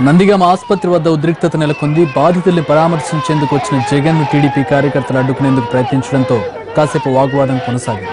నందిగామ ఆసుపత్రి వద్ద ఉద్రిక్తత నెలకొంది బాధితుల్ని పరామర్శించేందుకు వచ్చిన జగన్ టీడీపీ కార్యకర్తలు అడ్డుకునేందుకు ప్రయత్నించడంతో కాసేపు వాగ్వాదం కొనసాగింది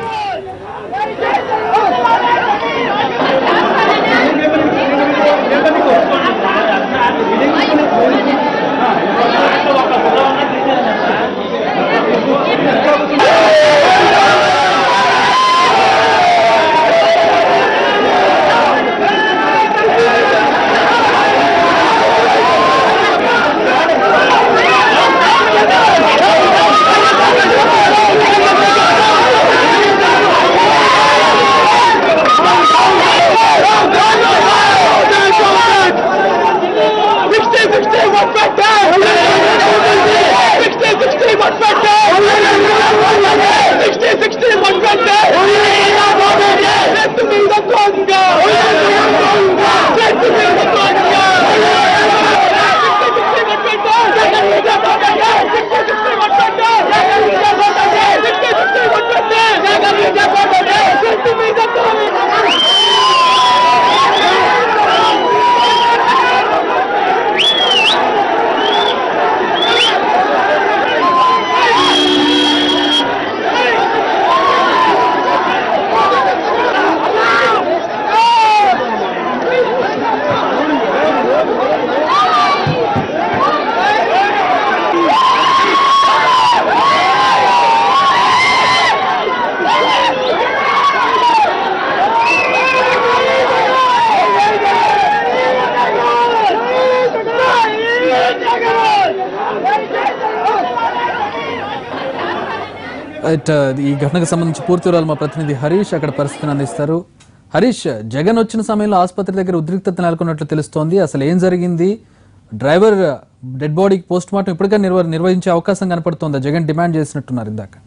రైట్, ఈ ఘటనకు సంబంధించి పూర్తి వివరాలు మా ప్రతినిధి హరీష్ అక్కడ పరిస్థితిని అందిస్తారు హరీష్ జగన్ వచ్చిన సమయంలో ఆసుపత్రి దగ్గర ఉద్రిక్తత నెలకొన్నట్లు తెలుస్తోంది అసలు ఏం జరిగింది డ్రైవర్ డెడ్ బాడీకి పోస్ట్ మార్టం ఇప్పటికే నిర్వ నిర్వహించే అవకాశం కనపడుతోందా జగన్ డిమాండ్ చేసినట్టున్నారు ఇందాక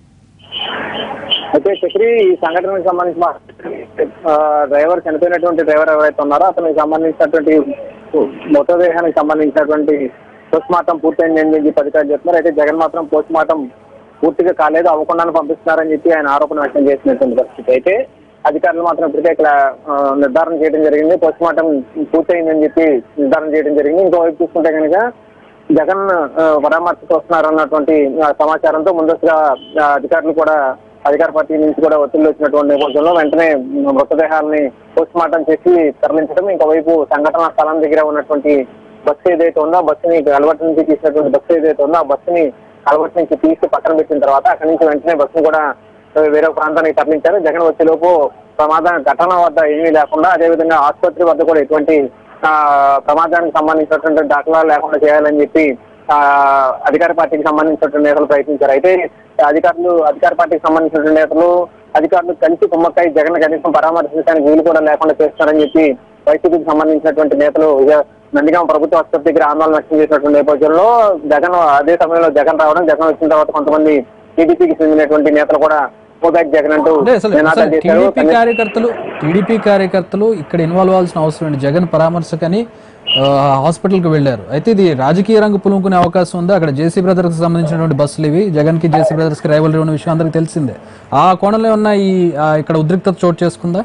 అయితే చక్రి ఈ సంఘటనకు సంబంధించి మా ఆ, డ్రైవర్ చనిపోయినటువంటి డ్రైవర్ ఎవరైతే ఉన్నారో అతనికి సంబంధించినటువంటి మృతదేహానికి సంబంధించినటువంటి పోస్ట్ మార్టం పూర్తయింది అని చెప్పి అధికారులు చెప్తున్నారు అయితే జగన్ మాత్రం పోస్ట్ మార్టం పూర్తిగా కాలేదు అవ్వకుండానే పంపిస్తున్నారని చెప్పి ఆయన ఆరోపణ వ్యక్తం చేసినటువంటి పరిస్థితి అయితే అధికారులు మాత్రం ఇప్పటికే ఇక్కడ ఆ, నిర్ధారణ చేయడం జరిగింది పోస్ట్ మార్టం పూర్తయిందని చెప్పి నిర్ధారణ చేయడం జరిగింది ఇంకోవైపు చూసుకుంటే కనుక జగన్ ఆ, పరామర్శకు వస్తున్నారు అన్నటువంటి ఆ, సమాచారంతో ముందస్తుగా ఆ, అధికారులు కూడా అధికార పార్టీ నుంచి కూడా ఒత్తిళ్లు వచ్చినటువంటి నేపథ్యంలో వెంటనే మృతదేహాలని పోస్ట్ మార్టం చేసి తరలించడం ఇంకోవైపు సంఘటన స్థలం దగ్గర ఉన్నటువంటి బస్సు ఏదైతే ఉందో ఆ బస్సుని అలవాటు నుంచి తీసినటువంటి బస్సు ఏదైతే ఉందో ఆ బస్సుని అలవాటు నుంచి తీసి పక్కన పెట్టిన తర్వాత అక్కడి నుంచి వెంటనే బస్సును కూడా ఆ, వేరే ప్రాంతానికి తరలించారు జగన్ వచ్చేలోపు ప్రమాద ఘటన వద్ద ఏమీ లేకుండా అదేవిధంగా ఆసుపత్రి వద్ద కూడా ఎటువంటి ఆ, ప్రమాదానికి సంబంధించినటువంటి దాఖలాలు లేకుండా చేయాలని చెప్పి ఆ, అధికార పార్టీకి సంబంధించినటువంటి నేతలు ప్రయత్నించారు అయితే అధికారులు అధికార పార్టీకి సంబంధించినటువంటి నేతలు అధికారులు కలిసి కుమ్మక్కై జగన్ కనీసం పరామర్శించడానికి వీలు కూడా లేకుండా చేస్తారని చెప్పి వైసీపీకి సంబంధించినటువంటి నేతలు ఇక నందిగామ ప్రభుత్వ ఆసుపత్రి దగ్గర ఆందోళన వ్యక్తం చేసినటువంటి నేపథ్యంలో జగన్ అదే సమయంలో జగన్ రావడం జగన్ వచ్చిన తర్వాత కొంతమంది టీడీపీకి చెందినటువంటి నేతలు కూడా పోబ్యాక్ జగన్ అంటూ అంటే అసలు నినాదాలు చేశారు టీడీపీ కార్యకర్తలు టీడీపీ కార్యకర్తలు ఇక్కడ ఇన్వాల్వ్ అవ్వాల్సిన అవసరం ఏంటి జగన్ పరామర్శకని ఆ, హాస్పిటల్కి వెళ్ళారు అయితే ఇది రాజకీయ రంగు పులుముకునే అవకాశం ఉంది అక్కడ జేసీ బ్రదర్స్ కి సంబంధించినటువంటి బస్సులు ఇవి జగన్ కి జేసీ బ్రదర్స్ కి రైవల్ ఉన్న విషయం అందరికీ తెలిసిందే ఆ కోణంలో ఉన్న ఈ ఆ, ఇక్కడ ఉద్రిక్తత చోటు చేసుకుందా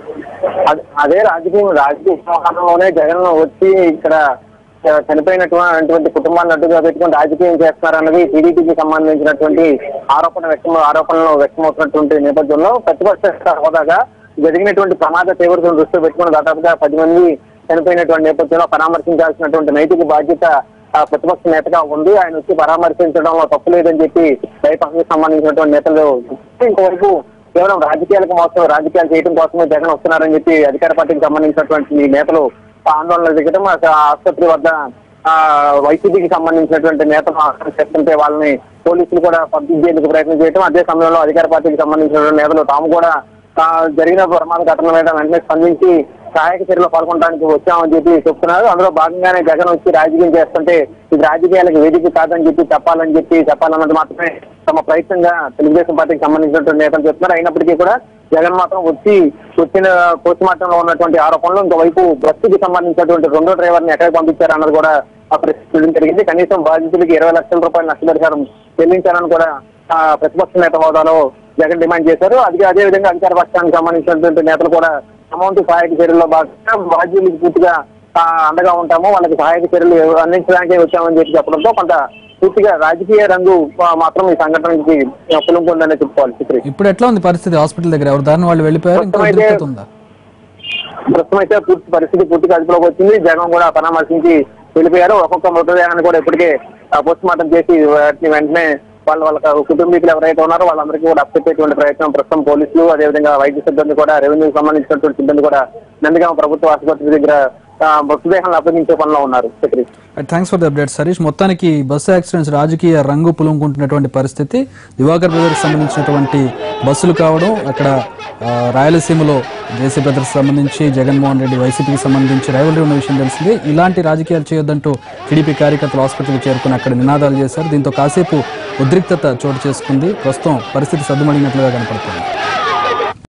అదే- అదే రాజకీయం రాజకీయ వ్యవహారంలోనే జగన్ వచ్చి ఇక్కడ ఆ, చనిపోయినటువంటి కుటుంబాన్ని అడ్డుగా పెట్టుకుని రాజకీయం చేస్తున్నారన్నది టీడీపీకి సంబంధించినటువంటి ఆరోపణ వ్యక్తం ఆరోపణలు వ్యక్తమవుతున్నటువంటి నేపథ్యంలో ప్రతిపక్ష హోదాగా జరిగినటువంటి ప్రమాద తీవ్రతను దృష్టిలో పెట్టుకుని దాదాపుగా పది మంది చనిపోయినటువంటి నేపథ్యంలో పరామర్శించాల్సినటువంటి నైతిక బాధ్యత ఆ, ప్రతిపక్ష నేతగా ఉంది ఆయన వచ్చి పరామర్శించడంలో తప్పు లేదని చెప్పి రైతాంగానికి సంబంధించినటువంటి నేతలు ఇంకోవైపు కేవలం రాజకీయాలకు మోసం రాజకీయాలు చేయడం కోసమే జగన్ వస్తున్నారని చెప్పి అధికార పార్టీకి సంబంధించినటువంటి నేతలు ఆందోళన దిగడం ఆ ఆసుపత్రి వద్ద ఆ వైసీపీకి సంబంధించినటువంటి నేతలు ఆందోళన చేస్తుంటే వాళ్ళని పోలీసులు కూడా పంపించేందుకు ప్రయత్నం చేయడం అదే సమయంలో అధికార పార్టీకి సంబంధించినటువంటి నేతలు తాము కూడా ఆ, జరిగిన ప్రమాద ఘటన మీద వెంటనే స్పందించి సహాయక చర్యలో పాల్గొనడానికి వచ్చామని చెప్పి చెప్తున్నారు అందులో భాగంగానే జగన్ వచ్చి రాజకీయం చేస్తుంటే ఇది రాజకీయాలకు వేదిక కాదని చెప్పి చెప్పాలని చెప్పి చెప్పాలన్నది మాత్రమే తమ ప్రయత్నంగా తెలుగుదేశం పార్టీకి సంబంధించినటువంటి నేతలు చెప్తున్నారు అయినప్పటికీ కూడా జగన్ మాత్రం వచ్చి వచ్చిన పోస్ట్ మార్టం లో ఉన్నటువంటి ఆరోపణలు ఇంకోవైపు బస్సుకి సంబంధించినటువంటి రెండో డ్రైవర్ ని ఎక్కడికి పంపించారు అన్నది కూడా ఆ ప్రశ్నించడం జరిగింది కనీసం బాధితులకి ఇరవై లక్షల రూపాయల నష్టపరిహారం చెల్లించాలని కూడా ఆ, ప్రతిపక్ష నేత హోదాలో జగన్ డిమాండ్ చేశారు అది అదే విధంగా అధికార పక్షానికి సంబంధించినటువంటి నేతలు కూడా అమౌంట్ సహాయక చర్యల్లో భాగంగా బాధ్యులకు పూర్తిగా ఆ, అండగా ఉంటాము వాళ్ళకి సహాయక చర్యలు అందించడానికి వచ్చామని చెప్పి చెప్పడంతో కొంత పూర్తిగా రాజకీయ రంగు ఆ, మాత్రం ఈ సంఘటనకి పులుంకుందనే చెప్పుకోవాలి చిత్రి ఇప్పుడు ఎట్లా ఉంది పరిస్థితి హాస్పిటల్ దగ్గర ఎవరి దారిని వాళ్ళు వెళ్ళిపోయారు ఇంకా ప్రస్తుతం అయితే- ఉద్రిక్తత ఉందా ప్రస్తుతం అయితే పూర్తి పరిస్థితి పూర్తిగా అదుపులోకి వచ్చింది జగన్ కూడా పరామర్శించి వెళ్ళిపోయారు ఒక్కొక్క మృతదేహాన్ని కూడా ఇప్పటికే పోస్ట్ మార్టం చేసి వాటిని వెంటనే వాళ్ళ వాళ్ళ కుటుంబీకులు ఎవరైతే ఉన్నారో వాళ్ళందరికీ కూడా అప్పచెప్పేటువంటి ప్రయత్నం ప్రస్తుతం పోలీసులు అదేవిధంగా వైద్య సిబ్బంది కూడా రెవెన్యూకి సంబంధించినటువంటి సిబ్బంది కూడా నందిగామ ప్రభుత్వ ఆసుపత్రి దగ్గర ఆ, మృతదేహాలను అప్పగించే పనిలో ఉన్నారు Chakri thanks for the update Sarish మొత్తానికి బస్సు యాక్సిడెంట్స్ రాజకీయ రంగు పులుముకుంటున్నటువంటి పరిస్థితి దివాకర్ బ్రదర్స్ సంబంధించినటువంటి బస్సులు కావడం అక్కడ ఆ, రాయలసీమలో జేసీ బ్రదర్స్ సంబంధించి జగన్మోహన్ రెడ్డి వైసీపీకి సంబంధించి రైవలరీ ఉన్న విషయం తెలిసింది ఇలాంటి రాజకీయాలు చేయొద్దంటూ టీడీపీ కార్యకర్తలు హాస్పిటల్కి చేరుకుని అక్కడ నినాదాలు చేశారు దీంతో కాసేపు ఉద్రిక్తత చోటు చేసుకుంది ప్రస్తుతం పరిస్థితి సద్దుమణినట్లుగా కనపడుతుంది